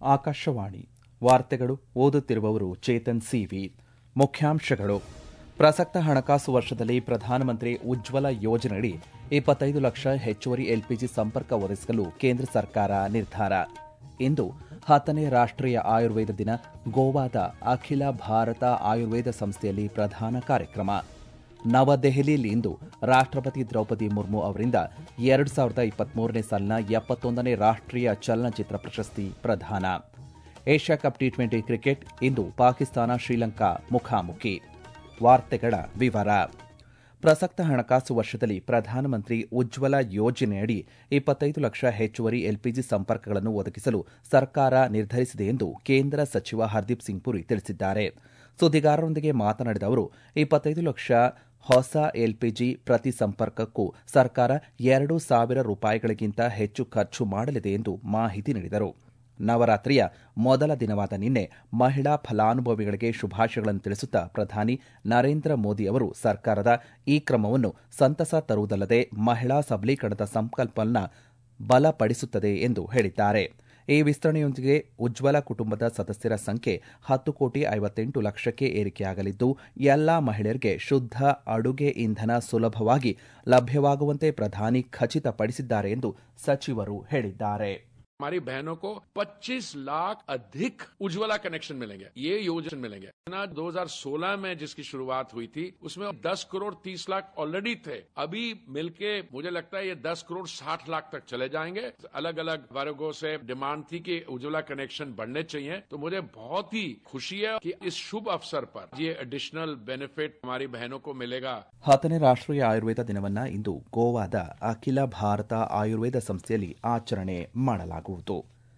ಆಕಾಶವಾಣಿ ವಾರ್ತೆಗಳು ಓದುತ್ತಿರುವವರು ಚೇತನ್ ಸಿವಿ ಮುಖ್ಯಾಂಶಗಳು ಪ್ರಸಕ್ತ ಹಣಕಾಸು ವರ್ಷದಲ್ಲಿ ಪ್ರಧಾನಮಂತ್ರಿ ಉಜ್ವಲ ಯೋಜನೆಯಡಿ ಇಪ್ಪತ್ತೈದು ಲಕ್ಷ ಹೆಚ್ಚುವರಿ ಎಲ್ಪಿಜಿ ಸಂಪರ್ಕ ಒದಗಿಸಲು ಕೇಂದ್ರ ಸರ್ಕಾರ ನಿರ್ಧಾರ ಇಂದು ಹತ್ತನೇ ರಾಷ್ಟೀಯ ಆಯುರ್ವೇದ ದಿನ ಗೋವಾದ ಅಖಿಲ ಭಾರತ ಆಯುರ್ವೇದ ಸಂಸ್ಥೆಯಲ್ಲಿ ಪ್ರಧಾನ ಕಾರ್ಯಕ್ರಮ ನವದೆಹಲಿಯಲ್ಲಿಂದು ರಾಷ್ಟಪತಿ ದ್ರೌಪದಿ ಮುರ್ಮು ಅವರಿಂದ ಎರಡು ಸಾವಿರದ ಇಪ್ಪತ್ಮೂರನೇ ಸಾಲಿನ ಎಪ್ಪತ್ತೊಂದನೇ ರಾಷ್ಟೀಯ ಚಲನಚಿತ್ರ ಪ್ರಶಸ್ತಿ ಪ್ರದಾನ Asia cup T twenty cricket ಇಂದು ಪಾಕಿಸ್ತಾನ ಶ್ರೀಲಂಕಾ ಮುಖಾಮುಖಿ ವಾರ್ತೆಗಳ ವಿವರ ಪ್ರಸಕ್ತ ಹಣಕಾಸು ವರ್ಷದಲ್ಲಿ ಪ್ರಧಾನಮಂತ್ರಿ ಉಜ್ವಲ ಯೋಜನೆಯಡಿ ಇಪ್ಪತ್ತೈದು ಲಕ್ಷ ಹೆಚ್ಚುವರಿ ಎಲ್ಪಿಜಿ ಸಂಪರ್ಕಗಳನ್ನು ಒದಗಿಸಲು ಸರ್ಕಾರ ನಿರ್ಧರಿಸಿದೆ ಎಂದು ಕೇಂದ್ರ ಸಚಿವ ಹರ್ದೀಪ್ ಸಿಂಗ್ ಪುರಿ ತಿಳಿಸಿದ್ದಾರೆ ಸುದ್ದಿಗಾರರೊಂದಿಗೆ ಮಾತನಾಡಿದ ಅವರು ಇಪ್ಪತ್ತೈದು ಲಕ್ಷ ಹೊಸ ಎಲ್ಪಿಜಿ ಪ್ರತಿ ಸಂಪರ್ಕಕ್ಕೂ ಸರ್ಕಾರ ಎರಡು ಸಾವಿರ ರೂಪಾಯಿಗಳಿಗಿಂತ ಹೆಚ್ಚು ಖರ್ಚು ಮಾಡಲಿದೆ ಎಂದು ಮಾಹಿತಿ ನೀಡಿದರು ನವರಾತ್ರಿಯ ಮೊದಲ ದಿನವಾದ ನಿನ್ನೆ ಮಹಿಳಾ ಫಲಾನುಭವಿಗಳಿಗೆ ಶುಭಾಶಯಗಳನ್ನು ತಿಳಿಸುತ್ತಾ ಪ್ರಧಾನಿ ನರೇಂದ್ರ ಮೋದಿ ಅವರು ಸರ್ಕಾರದ ಈ ಕ್ರಮವನ್ನು ಸಂತಸ ತರುವುದಲ್ಲದೆ ಮಹಿಳಾ ಸಬಲೀಕರಣದ ಸಂಕಲ್ಪವನ್ನು ಬಲಪಡಿಸುತ್ತದೆ ಎಂದು ಹೇಳಿದ್ದಾರೆ ಈ ವಿಸ್ತರಣೆಯೊಂದಿಗೆ ಉಜ್ವಲ ಕುಟುಂಬದ ಸದಸ್ಯರ ಸಂಖ್ಯೆ ಹತ್ತು ಕೋಟಿ ಐವತ್ತೆಂಟು ಲಕ್ಷಕ್ಕೆ ಏರಿಕೆಯಾಗಲಿದ್ದು ಎಲ್ಲಾ ಮಹಿಳೆಯರಿಗೆ ಶುದ್ಧ ಅಡುಗೆ ಇಂಧನ ಸುಲಭವಾಗಿ ಲಭ್ಯವಾಗುವಂತೆ ಪ್ರಧಾನಿ ಖಚಿತಪಡಿಸಿದ್ದಾರೆ ಎಂದು ಸಚಿವರು ಹೇಳಿದ್ದಾರೆ हमारी बहनों को 25 लाख अधिक उज्ज्वला कनेक्शन मिलेंगे ये योजना मिलेंगे योजना 2016 में जिसकी शुरुआत हुई थी उसमें 10 करोड़ 30 लाख ऑलरेडी थे अभी मिलके मुझे लगता है ये 10 करोड़ 60 लाख तक चले जाएंगे अलग अलग वर्गों से डिमांड थी कि उज्ज्वला कनेक्शन बढ़ने चाहिए तो मुझे बहुत ही खुशी है कि इस शुभ अवसर पर ये एडिशनल बेनिफिट हमारी बहनों को मिलेगा ಹತ್ತನೇ ರಾಷ್ಟೀಯ ಆಯುರ್ವೇದ ದಿನವನ್ನ ಇಂದು ಗೋವಾದ ಅಖಿಲ ಭಾರತ ಆಯುರ್ವೇದ ಸಂಸ್ಥೆಯಲ್ಲಿ ಆಚರಣೆ ಮಾಡಲಾಗುವುದು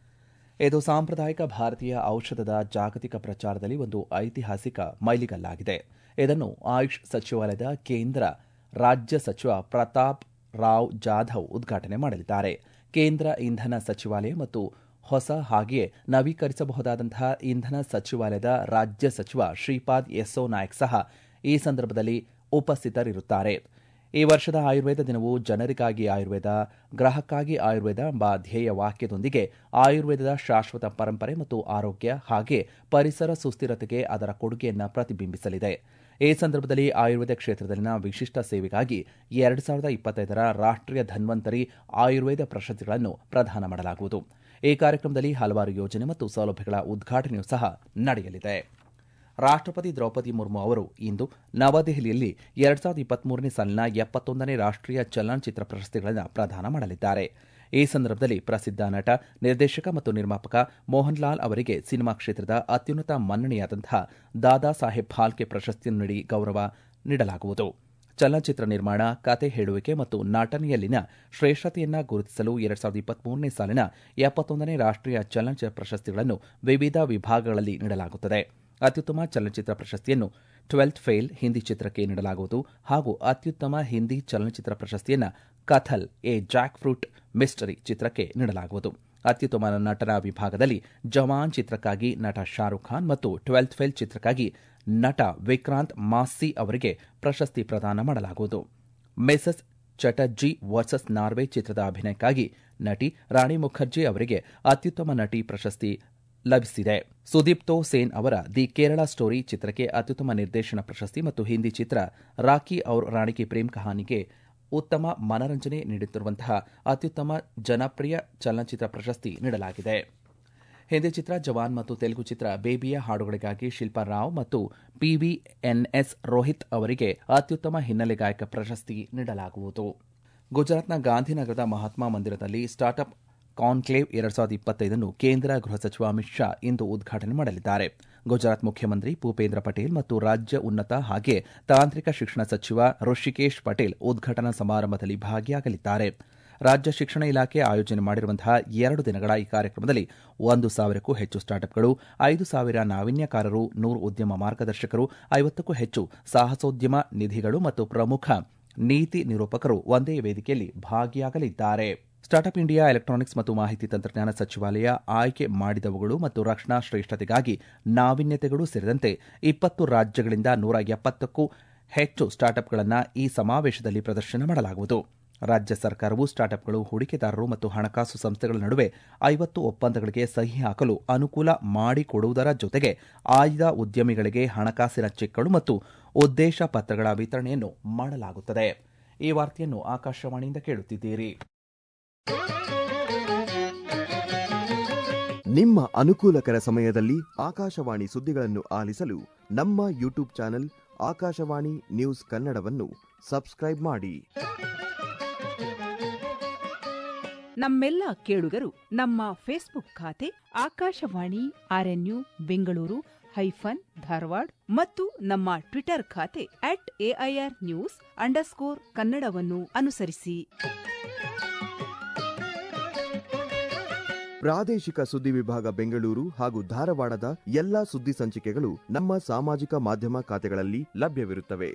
ಇದು ಸಾಂಪ್ರದಾಯಿಕ ಭಾರತೀಯ ಔಷಧದ ಜಾಗತಿಕ ಪ್ರಚಾರದಲ್ಲಿ ಒಂದು ಐತಿಹಾಸಿಕ ಮೈಲಿಗಲ್ಲಾಗಿದೆ ಇದನ್ನು ಆಯುಷ್ ಸಚಿವಾಲಯದ ಕೇಂದ್ರ ರಾಜ್ಯ ಸಚಿವ ಪ್ರತಾಪ್ ರಾವ್ ಜಾಧವ್ ಉದ್ಘಾಟನೆ ಮಾಡಲಿದ್ದಾರೆ ಕೇಂದ್ರ ಇಂಧನ ಸಚಿವಾಲಯ ಮತ್ತು ಹೊಸ ಹಾಗೆಯೇ ನವೀಕರಿಸಬಹುದಾದಂತಹ ಇಂಧನ ಸಚಿವಾಲಯದ ರಾಜ್ಯ ಸಚಿವ ಶ್ರೀಪಾದ್ ಯೆಸ್ಸೋ ನಾಯಕ್ ಸಹ ಈ ಸಂದರ್ಭದಲ್ಲಿ ಉಪಸ್ಥಿತರಿರುತ್ತಾರೆ ಈ ವರ್ಷದ ಆಯುರ್ವೇದ ದಿನವು ಜನರಿಗಾಗಿ ಆಯುರ್ವೇದ ಗ್ರಾಹಕ್ಕಾಗಿ ಆಯುರ್ವೇದ ಎಂಬ ಧ್ಯೇಯ ವಾಕ್ಯದೊಂದಿಗೆ ಆಯುರ್ವೇದದ ಶಾಶ್ವತ ಪರಂಪರೆ ಮತ್ತು ಆರೋಗ್ಯ ಹಾಗೆ ಪರಿಸರ ಸುಸ್ಥಿರತೆಗೆ ಅದರ ಕೊಡುಗೆಯನ್ನು ಪ್ರತಿಬಿಂಬಿಸಲಿದೆ ಈ ಸಂದರ್ಭದಲ್ಲಿ ಆಯುರ್ವೇದ ಕ್ಷೇತ್ರದಲ್ಲಿನ ವಿಶಿಷ್ಟ ಸೇವೆಗಾಗಿ ಎರಡು ಸಾವಿರದ ಇಪ್ಪತ್ತೈದರ ರಾಷ್ಟೀಯ ಧನ್ವಂತರಿ ಆಯುರ್ವೇದ ಪ್ರಶಸ್ತಿಗಳನ್ನು ಪ್ರದಾನ ಮಾಡಲಾಗುವುದು ಈ ಕಾರ್ಯಕ್ರಮದಲ್ಲಿ ಹಲವಾರು ಯೋಜನೆ ಮತ್ತು ಸೌಲಭ್ಯಗಳ ಉದ್ಘಾಟನೆಯೂ ಸಹ ನಡೆಯಲಿದೆ ರಾಷ್ಟಪತಿ ದ್ರೌಪದಿ ಮುರ್ಮು ಅವರು ಇಂದು ನವದೆಹಲಿಯಲ್ಲಿ ಎರಡ್ ಸಾವಿರದ ಇಪ್ಪತ್ಮೂರನೇ ಸಾಲಿನ ಎಪ್ಪತ್ತೊಂದನೇ ರಾಷ್ಟೀಯ ಚಲನಚಿತ್ರ ಪ್ರಶಸ್ತಿಗಳನ್ನು ಪ್ರದಾನ ಮಾಡಲಿದ್ದಾರೆ ಈ ಸಂದರ್ಭದಲ್ಲಿ ಪ್ರಸಿದ್ಧ ನಟ ನಿರ್ದೇಶಕ ಮತ್ತು ನಿರ್ಮಾಪಕ ಮೋಹನ್ ಲಾಲ್ ಅವರಿಗೆ ಸಿನಿಮಾ ಕ್ಷೇತ್ರದ ಅತ್ಯುನ್ನತ ಮನ್ನಣೆಯಾದಂತಹ ದಾದಾ ಸಾಹೇಬ್ ಫಾಲ್ಕೆ ಪ್ರಶಸ್ತಿಯನ್ನು ನೀಡಿ ಗೌರವ ನೀಡಲಾಗುವುದು ಚಲನಚಿತ್ರ ನಿರ್ಮಾಣ ಕತೆ ಹೇಳುವಿಕೆ ಮತ್ತು ನಟನೆಯಲ್ಲಿನ ಶ್ರೇಷ್ಠತೆಯನ್ನ ಗುರುತಿಸಲು ಎರಡ್ ಸಾವಿರದ ಇಪ್ಪತ್ಮೂರನೇ ಸಾಲಿನ ಎಪ್ಪತ್ತೊಂದನೇ ರಾಷ್ಟೀಯ ಚಲನಚಿತ್ರ ಪ್ರಶಸ್ತಿಗಳನ್ನು ವಿವಿಧ ವಿಭಾಗಗಳಲ್ಲಿ ನೀಡಲಾಗುತ್ತದೆ ಅತ್ಯುತ್ತಮ ಚಲನಚಿತ್ರ ಪ್ರಶಸ್ತಿಯನ್ನು ಟ್ವೆಲ್ತ್ ಫೇಲ್ ಹಿಂದಿ ಚಿತ್ರಕ್ಕೆ ನೀಡಲಾಗುವುದು ಹಾಗೂ ಅತ್ಯುತ್ತಮ ಹಿಂದಿ ಚಲನಚಿತ್ರ ಪ್ರಶಸ್ತಿಯನ್ನು Kathal a jackfruit mystery ಚಿತ್ರಕ್ಕೆ ನೀಡಲಾಗುವುದು ಅತ್ಯುತ್ತಮ ನಟನ ವಿಭಾಗದಲ್ಲಿ ಜವಾನ್ ಚಿತ್ರಕ್ಕಾಗಿ ನಟ ಶಾರುಖ್ ಖಾನ್ ಮತ್ತು ಟ್ವೆಲ್ತ್ ಫೇಲ್ ಚಿತ್ರಕ್ಕಾಗಿ ನಟ ವಿಕ್ರಾಂತ್ ಮಾಸ್ಸಿ ಅವರಿಗೆ ಪ್ರಶಸ್ತಿ ಪ್ರದಾನ ಮಾಡಲಾಗುವುದು ಮೆಸಸ್ ಚಟರ್ಜಿ ವರ್ಸಸ್ ನಾರ್ವೆ ಚಿತ್ರದ ಅಭಿನಯಕ್ಕಾಗಿ ನಟಿ ರಾಣಿ ಮುಖರ್ಜಿ ಅವರಿಗೆ ಅತ್ಯುತ್ತಮ ನಟಿ ಪ್ರಶಸ್ತಿ ಲಭಿಸಿದೆ ಸುದೀಪ್ತೋ ಸೇನ್ ಅವರ ದಿ ಕೇರಳ ಸ್ಟೋರಿ ಚಿತ್ರಕ್ಕೆ ಅತ್ಯುತ್ತಮ ನಿರ್ದೇಶನ ಪ್ರಶಸ್ತಿ ಮತ್ತು ಹಿಂದಿ ಚಿತ್ರ ರಾಕಿ ಔರ್ ರಾಣಿ ಕಿ ಪ್ರೇಮ್ ಕಹಾನಿಗೆ ಉತ್ತಮ ಮನರಂಜನೆ ನೀಡುತ್ತಿರುವಂತಹ ಅತ್ಯುತ್ತಮ ಜನಪ್ರಿಯ ಚಲನಚಿತ್ರ ಪ್ರಶಸ್ತಿ ನೀಡಲಾಗಿದೆ ಹಿಂದಿ ಚಿತ್ರ ಜವಾನ್ ಮತ್ತು ತೆಲುಗು ಚಿತ್ರ ಬೇಬಿಯ ಹಾಡುಗಳಿಗಾಗಿ ಶಿಲ್ಪಾ ರಾವ್ ಮತ್ತು ಪಿವಿಎನ್ಎಸ್ ರೋಹಿತ್ ಅವರಿಗೆ ಅತ್ಯುತ್ತಮ ಹಿನ್ನೆಲೆ ಗಾಯಕ ಪ್ರಶಸ್ತಿ ನೀಡಲಾಗುವುದು ಗುಜರಾತ್ನ ಗಾಂಧಿನಗರದ ಮಹಾತ್ಮ ಮಂದಿರದಲ್ಲಿ ಸ್ಟಾರ್ಟ್ಅಪ್ ಕಾನ್ಕ್ಲೇವ್ ಎರಡ್ ಸಾವಿರದ ಇಪ್ಪತ್ತೈದನ್ನು ಕೇಂದ್ರ ಗೃಹ ಸಚಿವ ಅಮಿತ್ ಶಾ ಇಂದು ಉದ್ಘಾಟನೆ ಮಾಡಲಿದ್ದಾರೆ ಗುಜರಾತ್ ಮುಖ್ಯಮಂತ್ರಿ ಭೂಪೇಂದ್ರ ಪಟೇಲ್ ಮತ್ತು ರಾಜ್ಯ ಉನ್ನತ ಹಾಗೆ ತಾಂತ್ರಿಕ ಶಿಕ್ಷಣ ಸಚಿವ ಋಷಿಕೇಶ್ ಪಟೇಲ್ ಉದ್ಘಾಟನಾ ಸಮಾರಂಭದಲ್ಲಿ ಭಾಗಿಯಾಗಲಿದ್ದಾರೆ ರಾಜ್ಯ ಶಿಕ್ಷಣ ಇಲಾಖೆ ಆಯೋಜನೆ ಮಾಡಿರುವಂತಹ ಎರಡು ದಿನಗಳ ಈ ಕಾರ್ಯಕ್ರಮದಲ್ಲಿ ಒಂದು ಸಾವಿರಕ್ಕೂ ಹೆಚ್ಚು ಸ್ಟಾರ್ಟ್ಅಪ್ಗಳು ಐದು ಸಾವಿರ ನಾವೀನ್ಯಕಾರರು ನೂರು ಉದ್ಯಮ ಮಾರ್ಗದರ್ಶಕರು ಐವತ್ತಕ್ಕೂ ಹೆಚ್ಚು ಸಾಹಸೋದ್ಯಮ ನಿಧಿಗಳು ಮತ್ತು ಪ್ರಮುಖ ನೀತಿ ನಿರೂಪಕರು ಒಂದೇ ವೇದಿಕೆಯಲ್ಲಿ ಭಾಗಿಯಾಗಲಿದ್ದಾರೆ ಸ್ಟಾರ್ಟ್ಅಪ್ ಇಂಡಿಯಾ ಎಲೆಕ್ಟ್ರಾನಿಕ್ಸ್ ಮತ್ತು ಮಾಹಿತಿ ತಂತ್ರಜ್ಞಾನ ಸಚಿವಾಲಯ ಆಯ್ಕೆ ಮಾಡಿದವುಗಳು ಮತ್ತು ರಕ್ಷಣಾ ಶ್ರೇಷ್ಠತೆಗಾಗಿ ನಾವೀನ್ಯತೆಗಳು ಸೇರಿದಂತೆ ಇಪ್ಪತ್ತು ರಾಜ್ಯಗಳಿಂದ ನೂರ ಎಪ್ಪತ್ತಕ್ಕೂ ಹೆಚ್ಚು ಸ್ಟಾರ್ಟ್ಅಪ್ಗಳನ್ನು ಈ ಸಮಾವೇಶದಲ್ಲಿ ಪ್ರದರ್ಶನ ಮಾಡಲಾಗುವುದು ರಾಜ್ಯ ಸರ್ಕಾರವು ಸ್ಟಾರ್ಟ್ಅಪ್ಗಳು ಹೂಡಿಕೆದಾರರು ಮತ್ತು ಹಣಕಾಸು ಸಂಸ್ಥೆಗಳ ನಡುವೆ ಐವತ್ತು ಒಪ್ಪಂದಗಳಿಗೆ ಸಹಿ ಹಾಕಲು ಅನುಕೂಲ ಮಾಡಿಕೊಡುವುದರ ಜೊತೆಗೆ ಆಯ್ದ ಉದ್ಯಮಿಗಳಿಗೆ ಹಣಕಾಸಿನ ಚೆಕ್ಗಳು ಮತ್ತು ಉದ್ದೇಶ ಪತ್ರಗಳ ವಿತರಣೆಯನ್ನು ಮಾಡಲಾಗುತ್ತದೆ ಈ ವಾರ್ತೆಯನ್ನು ಆಕಾಶವಾಣಿಯಿಂದ ಕೇಳುತ್ತಿದ್ದೀರಿ ನಿಮ್ಮ ಅನುಕೂಲಕರ ಸಮಯದಲ್ಲಿ ಆಕಾಶವಾಣಿ ಸುದ್ದಿಗಳನ್ನು ಆಲಿಸಲು ನಮ್ಮ ಯೂಟ್ಯೂಬ್ ಚಾನೆಲ್ ಆಕಾಶವಾಣಿ ನ್ಯೂಸ್ ಕನ್ನಡವನ್ನು ಸಬ್ಸ್ಕ್ರೈಬ್ ಮಾಡಿ ನಮ್ಮೆಲ್ಲ ಕೇಳುಗರು ನಮ್ಮ ಫೇಸ್ಬುಕ್ ಖಾತೆ ಆಕಾಶವಾಣಿ ಆರ್ಎನ್ಯು ಬೆಂಗಳೂರು ಹೈಫನ್ ಧಾರವಾಡ ಮತ್ತು ನಮ್ಮ ಟ್ವಿಟರ್ ಖಾತೆ ಅಟ್ ಎಐಆರ್ ನ್ಯೂಸ್ ಅಂಡರ್ಸ್ಕೋರ್ ಕನ್ನಡವನ್ನು ಅನುಸರಿಸಿ ಪ್ರಾದೇಶಿಕ ಸುದ್ದಿ ವಿಭಾಗ ಬೆಂಗಳೂರು ಹಾಗೂ ಧಾರವಾಡದ ಎಲ್ಲಾ ಸುದ್ದಿ ಸಂಚಿಕೆಗಳು ನಮ್ಮ ಸಾಮಾಜಿಕ ಮಾಧ್ಯಮ ಖಾತೆಗಳಲ್ಲಿ ಲಭ್ಯವಿರುತ್ತವೆ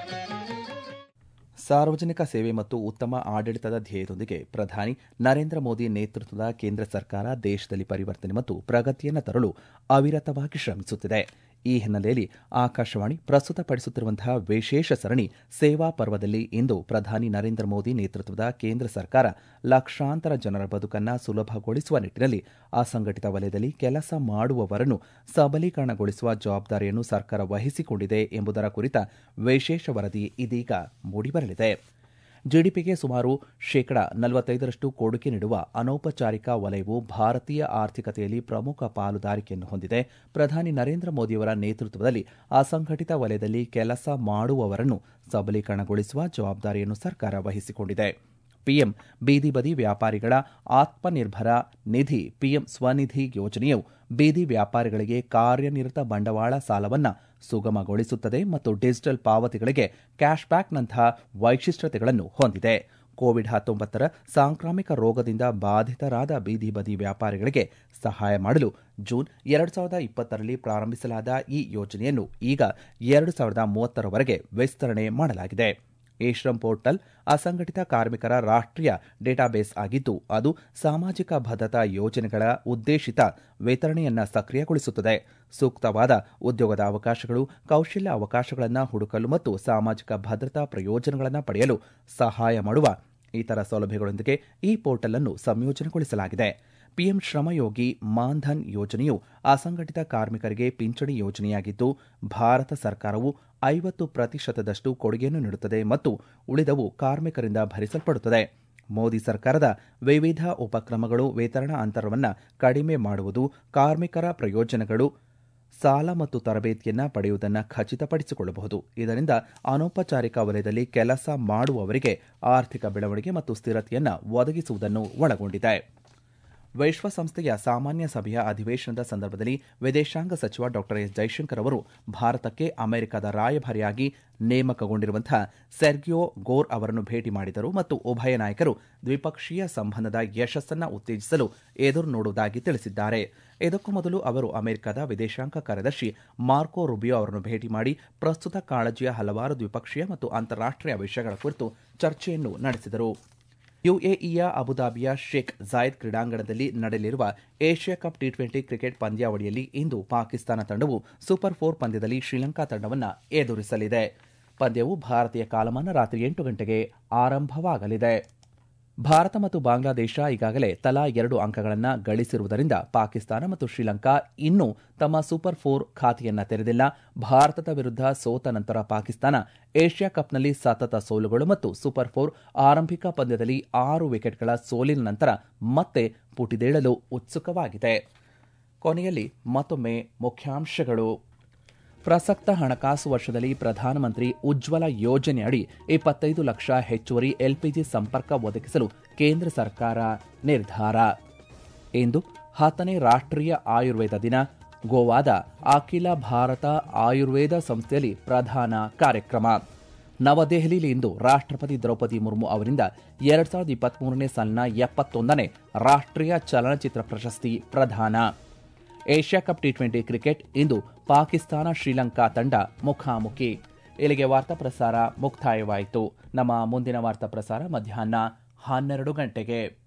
ಸಾರ್ವಜನಿಕ ಸೇವೆ ಮತ್ತು ಉತ್ತಮ ಆಡಳಿತದ ಧ್ಯೇಯದೊಂದಿಗೆ ಪ್ರಧಾನಿ ನರೇಂದ್ರ ಮೋದಿ ನೇತೃತ್ವದ ಕೇಂದ್ರ ಸರ್ಕಾರ ದೇಶದಲ್ಲಿ ಪರಿವರ್ತನೆ ಮತ್ತು ಪ್ರಗತಿಯನ್ನು ತರಲು ಅವಿರತವಾಗಿ ಶ್ರಮಿಸುತ್ತಿದೆ ಈ ಹಿನ್ನೆಲೆಯಲ್ಲಿ ಆಕಾಶವಾಣಿ ಪ್ರಸ್ತುತಪಡಿಸುತ್ತಿರುವಂತಹ ವಿಶೇಷ ಸರಣಿ ಸೇವಾ ಪರ್ವದಲ್ಲಿ ಇಂದು ಪ್ರಧಾನಿ ನರೇಂದ್ರ ಮೋದಿ ನೇತೃತ್ವದ ಕೇಂದ್ರ ಸರ್ಕಾರ ಲಕ್ಷಾಂತರ ಜನರ ಬದುಕನ್ನು ಸುಲಭಗೊಳಿಸುವ ನಿಟ್ಟಿನಲ್ಲಿ ಅಸಂಘಟಿತ ವಲಯದಲ್ಲಿ ಕೆಲಸ ಮಾಡುವವರನ್ನು ಸಬಲೀಕರಣಗೊಳಿಸುವ ಜವಾಬ್ದಾರಿಯನ್ನು ಸರ್ಕಾರ ವಹಿಸಿಕೊಂಡಿದೆ ಎಂಬುದರ ಕುರಿತ ವಿಶೇಷ ವರದಿ ಇದೀಗ ಮೂಡಿಬರಲಿದೆ ಜಿಡಿಪಿಗೆ ಸುಮಾರು ಶೇಕಡ ನಲವತ್ತೈದರಷ್ಟು ಕೊಡುಗೆ ನೀಡುವ ಅನೌಪಚಾರಿಕ ವಲಯವು ಭಾರತೀಯ ಆರ್ಥಿಕತೆಯಲ್ಲಿ ಪ್ರಮುಖ ಪಾಲುದಾರಿಕೆಯನ್ನು ಹೊಂದಿದೆ ಪ್ರಧಾನಿ ನರೇಂದ್ರ ಮೋದಿಯವರ ನೇತೃತ್ವದಲ್ಲಿ ಅಸಂಘಟಿತ ವಲಯದಲ್ಲಿ ಕೆಲಸ ಮಾಡುವವರನ್ನು ಸಬಲೀಕರಣಗೊಳಿಸುವ ಜವಾಬ್ದಾರಿಯನ್ನು ಸರ್ಕಾರ ವಹಿಸಿಕೊಂಡಿದೆ ಪಿಎಂ ಬೀದಿ ಬದಿ ವ್ಯಾಪಾರಿಗಳ ಆತ್ಮನಿರ್ಭರ ನಿಧಿ ಪಿಎಂ ಸ್ವನಿಧಿ ಯೋಜನೆಯು ಬೀದಿ ವ್ಯಾಪಾರಿಗಳಿಗೆ ಕಾರ್ಯನಿರತ ಬಂಡವಾಳ ಸಾಲವನ್ನು ಸುಗಮಗೊಳಿಸುತ್ತದೆ ಮತ್ತು ಡಿಜಿಟಲ್ ಪಾವತಿಗಳಿಗೆ ಕ್ಯಾಶ್ಬ್ಯಾಕ್ನಂತಹ ವೈಶಿಷ್ಟ್ಯತೆಗಳನ್ನು ಹೊಂದಿದೆ ಕೋವಿಡ್ ಹತ್ತೊಂಬತ್ತರ ಸಾಂಕ್ರಾಮಿಕ ರೋಗದಿಂದ ಬಾಧಿತರಾದ ಬೀದಿ ಬದಿ ವ್ಯಾಪಾರಿಗಳಿಗೆ ಸಹಾಯ ಮಾಡಲು ಜೂನ್ ಎರಡು ಸಾವಿರದ ಇಪ್ಪತ್ತರಲ್ಲಿ ಪ್ರಾರಂಭಿಸಲಾದ ಈ ಯೋಜನೆಯನ್ನು ಈಗ ಎರಡು ಸಾವಿರದ ಮೂವತ್ತರವರೆಗೆ ವಿಸ್ತರಣೆ ಮಾಡಲಾಗಿದೆ ಈ ಶ್ರಮ್ ಪೋರ್ಟಲ್ ಅಸಂಘಟಿತ ಕಾರ್ಮಿಕರ ರಾಷ್ಟ್ರೀಯ ಡೇಟಾಬೇಸ್ ಆಗಿದ್ದು ಅದು ಸಾಮಾಜಿಕ ಭದ್ರತಾ ಯೋಜನೆಗಳ ಉದ್ದೇಶಿತ ವಿತರಣೆಯನ್ನು ಸಕ್ರಿಯಗೊಳಿಸುತ್ತದೆ ಸೂಕ್ತವಾದ ಉದ್ಯೋಗದ ಅವಕಾಶಗಳು ಕೌಶಲ್ಯ ಅವಕಾಶಗಳನ್ನು ಹುಡುಕಲು ಮತ್ತು ಸಾಮಾಜಿಕ ಭದ್ರತಾ ಪ್ರಯೋಜನಗಳನ್ನು ಪಡೆಯಲು ಸಹಾಯ ಮಾಡುವ ಇತರ ಸೌಲಭ್ಯಗಳೊಂದಿಗೆ ಈ ಪೋರ್ಟಲ್ ಅನ್ನು ಸಂಯೋಜನೆಗೊಳಿಸಲಾಗಿದೆ ಪಿಎಂ ಶ್ರಮಯೋಗಿ ಮಾನ್ಧನ್ ಯೋಜನೆಯು ಅಸಂಘಟಿತ ಕಾರ್ಮಿಕರಿಗೆ ಪಿಂಚಣಿ ಯೋಜನೆಯಾಗಿದ್ದು ಭಾರತ ಸರ್ಕಾರವು ಐವತ್ತು ಪ್ರತಿಶತದಷ್ಟು ಕೊಡುಗೆಯನ್ನು ನೀಡುತ್ತದೆ ಮತ್ತು ಉಳಿದವು ಕಾರ್ಮಿಕರಿಂದ ಭರಿಸಲ್ಪಡುತ್ತದೆ ಮೋದಿ ಸರ್ಕಾರದ ವಿವಿಧ ಉಪಕ್ರಮಗಳು ವೇತನ ಅಂತರವನ್ನು ಕಡಿಮೆ ಮಾಡುವುದು ಕಾರ್ಮಿಕರ ಪ್ರಯೋಜನಗಳು ಸಾಲ ಮತ್ತು ತರಬೇತಿಯನ್ನು ಪಡೆಯುವುದನ್ನು ಖಚಿತಪಡಿಸಿಕೊಳ್ಳಬಹುದು ಇದರಿಂದ ಅನೌಪಚಾರಿಕ ವಲಯದಲ್ಲಿ ಕೆಲಸ ಮಾಡುವವರಿಗೆ ಆರ್ಥಿಕ ಬೆಳವಣಿಗೆ ಮತ್ತು ಸ್ಥಿರತೆಯನ್ನು ಒದಗಿಸುವುದನ್ನು ಒಳಗೊಂಡಿದೆ ವಿಶ್ವಸಂಸ್ಥೆಯ ಸಾಮಾನ್ಯ ಸಭೆಯ ಅಧಿವೇಶನದ ಸಂದರ್ಭದಲ್ಲಿ ವಿದೇಶಾಂಗ ಸಚಿವ ಡಾ ಎಸ್ ಜೈಶಂಕರ್ ಅವರು ಭಾರತಕ್ಕೆ ಅಮೆರಿಕದ ರಾಯಭಾರಿಯಾಗಿ ನೇಮಕಗೊಂಡಿರುವಂತಹ ಸೆರ್ಗಿಯೋ ಗೋರ್ ಅವರನ್ನು ಭೇಟಿ ಮಾಡಿದರು ಮತ್ತು ಉಭಯ ನಾಯಕರು ದ್ವಿಪಕ್ಷೀಯ ಸಂಬಂಧದ ಯಶಸ್ಸನ್ನು ಉತ್ತೇಜಿಸಲು ಎದುರು ನೋಡುವುದಾಗಿ ತಿಳಿಸಿದ್ದಾರೆ ಇದಕ್ಕೂ ಮೊದಲು ಅವರು ಅಮೆರಿಕದ ವಿದೇಶಾಂಗ ಕಾರ್ಯದರ್ಶಿ ಮಾರ್ಕೋ ರುಬಿಯೋ ಅವರನ್ನು ಭೇಟಿ ಮಾಡಿ ಪ್ರಸ್ತುತ ಕಾಳಜಿಯ ಹಲವಾರು ದ್ವಿಪಕ್ಷೀಯ ಮತ್ತು ಅಂತಾರಾಷ್ಟೀಯ ವಿಷಯಗಳ ಕುರಿತು ಚರ್ಚೆಯನ್ನು ನಡೆಸಿದರು ಯುಎಇಯ ಅಬುದಾಬಿಯ ಶೇಖ್ ಜಾಯದ್ ಕ್ರೀಡಾಂಗಣದಲ್ಲಿ ನಡೆಯಲಿರುವ Asia cup T twenty cricket ಪಂದ್ಯಾವಳಿಯಲ್ಲಿ ಇಂದು ಪಾಕಿಸ್ತಾನ ತಂಡವು ಸೂಪರ್ ಫೋರ್ ಪಂದ್ಯದಲ್ಲಿ ಶ್ರೀಲಂಕಾ ತಂಡವನ್ನು ಎದುರಿಸಲಿದೆ ಪಂದ್ಯವು ಭಾರತೀಯ ಕಾಲಮಾನ ರಾತ್ರಿ ಎಂಟು ಗಂಟೆಗೆ ಆರಂಭವಾಗಲಿದೆ ಭಾರತ ಮತ್ತು ಬಾಂಗ್ಲಾದೇಶ ಈಗಾಗಲೇ ತಲಾ ಎರಡು ಅಂಕಗಳನ್ನು ಗಳಿಸಿರುವುದರಿಂದ ಪಾಕಿಸ್ತಾನ ಮತ್ತು ಶ್ರೀಲಂಕಾ ಇನ್ನೂ ತಮ್ಮ ಸೂಪರ್ ಫೋರ್ ಖಾತೆಯನ್ನ ತೆರೆದಿಲ್ಲ ಭಾರತದ ವಿರುದ್ಧ ಸೋತ ನಂತರ ಪಾಕಿಸ್ತಾನ ಏಷ್ಯಾ ಕಪ್ನಲ್ಲಿ ಸತತ ಸೋಲುಗಳು ಮತ್ತು ಸೂಪರ್ ಫೋರ್ ಆರಂಭಿಕ ಪಂದ್ಯದಲ್ಲಿ ಆರು ವಿಕೆಟ್ಗಳ ಸೋಲಿನ ನಂತರ ಮತ್ತೆ ಪುಟಿದೇಳಲು ಉತ್ಸುಕವಾಗಿದೆ ಕೊನೆಯಲ್ಲಿ ಮತ್ತೊಮ್ಮೆ ಮುಖ್ಯಾಂಶಗಳು ಪ್ರಸಕ್ತ ಹಣಕಾಸು ವರ್ಷದಲ್ಲಿ ಪ್ರಧಾನಮಂತ್ರಿ ಉಜ್ವಲ ಯೋಜನೆಯಡಿ ಇಪ್ಪತ್ತೈದು ಲಕ್ಷ ಹೆಚ್ಚುವರಿ ಎಲ್ಪಿಜಿ ಸಂಪರ್ಕ ಒದಗಿಸಲು ಕೇಂದ್ರ ಸರ್ಕಾರ ನಿರ್ಧಾರ ಇಂದು ಹತ್ತನೇ ರಾಷ್ಟ್ರೀಯ ಆಯುರ್ವೇದ ದಿನ ಗೋವಾದ ಅಖಿಲ ಭಾರತ ಆಯುರ್ವೇದ ಸಂಸ್ಥೆಯಲ್ಲಿ ಪ್ರಧಾನ ಕಾರ್ಯಕ್ರಮ ನವದೆಹಲಿಯಲ್ಲಿ ಇಂದು ರಾಷ್ಟ್ರಪತಿ ದ್ರೌಪದಿ ಮುರ್ಮು ಅವರಿಂದ ಎರಡ್ ಸಾವಿರದ ಇಪ್ಪತ್ಮೂರನೇ ಸಾಲಿನ ಎಪ್ಪತ್ತೊಂದನೇ ರಾಷ್ಟ್ರೀಯ ಚಲನಚಿತ್ರ ಪ್ರಶಸ್ತಿ ಪ್ರದಾನ Asia cup T twenty cricket ಇಂದು ಪಾಕಿಸ್ತಾನ ಶ್ರೀಲಂಕಾ ತಂಡ ಮುಖಾಮುಖಿ ಇಲ್ಲಿಗೆ ವಾರ್ತಾ ಪ್ರಸಾರ ಮುಕ್ತಾಯವಾಯಿತು ನಮ್ಮ ಮುಂದಿನ ವಾರ್ತಾ ಪ್ರಸಾರ ಮಧ್ಯಾಹ್ನ ಹನ್ನೆರಡು ಗಂಟೆಗೆ